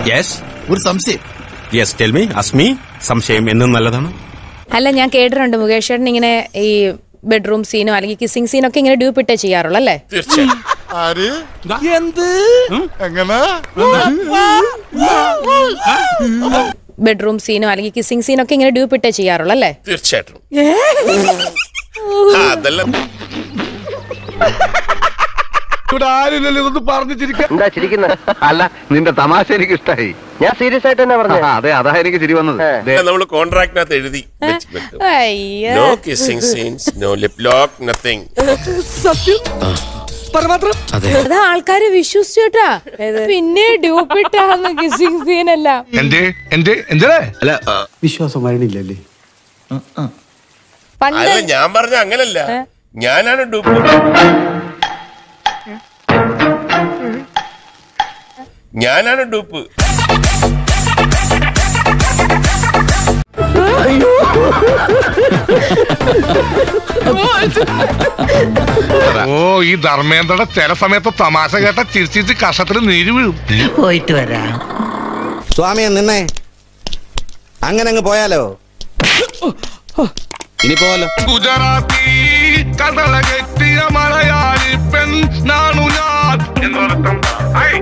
yes ഒരു സംശയം yes tell me Azmi സംശയം എന്നും നല്ലതാണ് അല്ല ഞാൻ കേട്ടിട്ടുണ്ട് മുകേഷ് ചേട്ടൻ ഇങ്ങനെ ഈ ബെഡ്റൂം സീനോ അല്ലെങ്കിൽ കിസിംഗ് സീനോ ഒക്കെ ഇങ്ങനെ ഡ്യൂപ്പ് ഇട്ടേ ചെയ്യാറുള്ളൂ അല്ലേ തീർച്ചയായും ആര് എന്ത് എങ്ങനെ ബെഡ്റൂം സീനോ അല്ലെങ്കിൽ കിസിംഗ് സീനോ ഒക്കെ ഇങ്ങനെ ഡ്യൂപ്പ് ഇട്ടേ ചെയ്യാറുള്ളൂ അല്ലേ തീർച്ചയായിട്ടും ആ, അതെല്ലാം ഇവിടെ ആരില്ലല്ലോ ഇതൊന്ന് പറഞ്ഞു ചിരിക്കാൻ എന്താ ചിരിക്കുന്ന അല്ല നിന്റെ തമാശ എനിക്ക് ഇഷ്ടായി ഞാൻ സീരിയസ് ആയിട്ട് തന്നെ പറഞ്ഞു അതെ അതാ എനിക്ക് ചിരി വന്നത് ദേ, നമ്മൾ കോൺട്രാക്ടിനകത്ത് എഴുതി വെച്ച് വെക്കും അയ്യോ no kissing scenes no lip lock nothing അത് ആൾക്കാര് വിശ്വസിച്ചു കേട്ടാ പിന്നെ ഡ്യൂപ്പ് ഇട്ടാന്ന് കിസിംഗ് സീൻ അല്ല എന്റെ എന്റെ എന്തേ വിശ്വാസം വരണില്ലല്ലേ പണ്ട് അല്ല ഞാൻ പറഞ്ഞ അങ്ങനല്ല ഞാനാണ് ഡൂപ്പ് ഞാനാണ് ഡൂപ്പ് ഓ ഈ ധർമ്മേന്ദ്രയുടെ ചില സമയത്ത് തമാശ കേട്ട ചിരിച്ചിരിച്ച് കഷത്തിൽ നീര് വീഴും പോയിട്ട് വരാം സ്വാമിയെ നിന്നേ അങ്ങനെ അങ്ങ് പോയാലോ ഇനി പോവല്ലോ ഗുജറാത്തി കടല കെട്ടിയ മലയാളി പെൺ നാണു ഞാൻ എന്നർത്ഥം